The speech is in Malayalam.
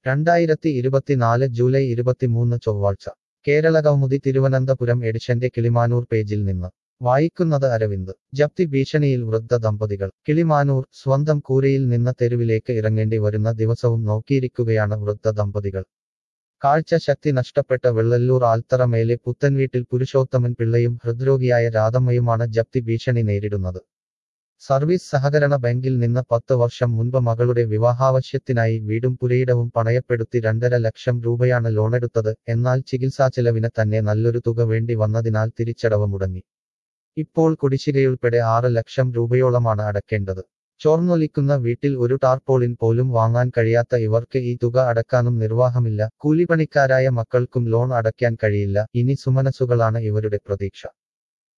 രണ്ടായിരത്തി ഇരുപത്തിനാല് ജൂലൈ ഇരുപത്തിമൂന്ന് ചൊവ്വാഴ്ച കേരള കൗമുദി തിരുവനന്തപുരം എഡിഷന്റെ കിളിമാനൂർ പേജിൽ നിന്ന് വായിക്കുന്നത് അരവിന്ദ് ജപ്തി ഭീഷണിയിൽ വൃദ്ധ ദമ്പതികൾ കിളിമാനൂർ സ്വന്തം കൂരയിൽ നിന്ന് തെരുവിലേക്ക് ഇറങ്ങേണ്ടി വരുന്ന ദിവസവും നോക്കിയിരിക്കുകയാണ് വൃദ്ധ ദമ്പതികൾ കാഴ്ച ശക്തി നഷ്ടപ്പെട്ട വെള്ളല്ലൂർ ആൽത്തറ മേലെ പുത്തൻവീട്ടിൽ പുരുഷോത്തമൻ പിള്ളയും ഹൃദ്രോഗിയായ രാധമ്മയുമാണ് ജപ്തി ഭീഷണി നേരിടുന്നത് സർവീസ് സഹകരണ ബാങ്കിൽ നിന്ന് പത്ത് വർഷം മുൻപ് മകളുടെ വിവാഹാവശ്യത്തിനായി വീടും പുരയിടവും പണയപ്പെടുത്തി രണ്ടര ലക്ഷം രൂപയാണ് ലോണെടുത്തത് എന്നാൽ ചികിത്സാചെലവിന് തന്നെ നല്ലൊരു തുക വേണ്ടി വന്നതിനാൽ തിരിച്ചടവ് മുടങ്ങി ഇപ്പോൾ കുടിശ്ശികയുൾപ്പെടെ ആറ് ലക്ഷം രൂപയോളമാണ് അടക്കേണ്ടത് ചോർന്നൊലിക്കുന്ന വീട്ടിൽ ഒരു ടാർപോളിൻ പോലും വാങ്ങാൻ കഴിയാത്ത ഇവർക്ക് ഈ തുക അടക്കാനും നിർവാഹമില്ല കൂലിപ്പണിക്കാരായ മക്കൾക്കും ലോൺ അടയ്ക്കാൻ കഴിയില്ല ഇനി സുമനസുകളാണ് ഇവരുടെ പ്രതീക്ഷ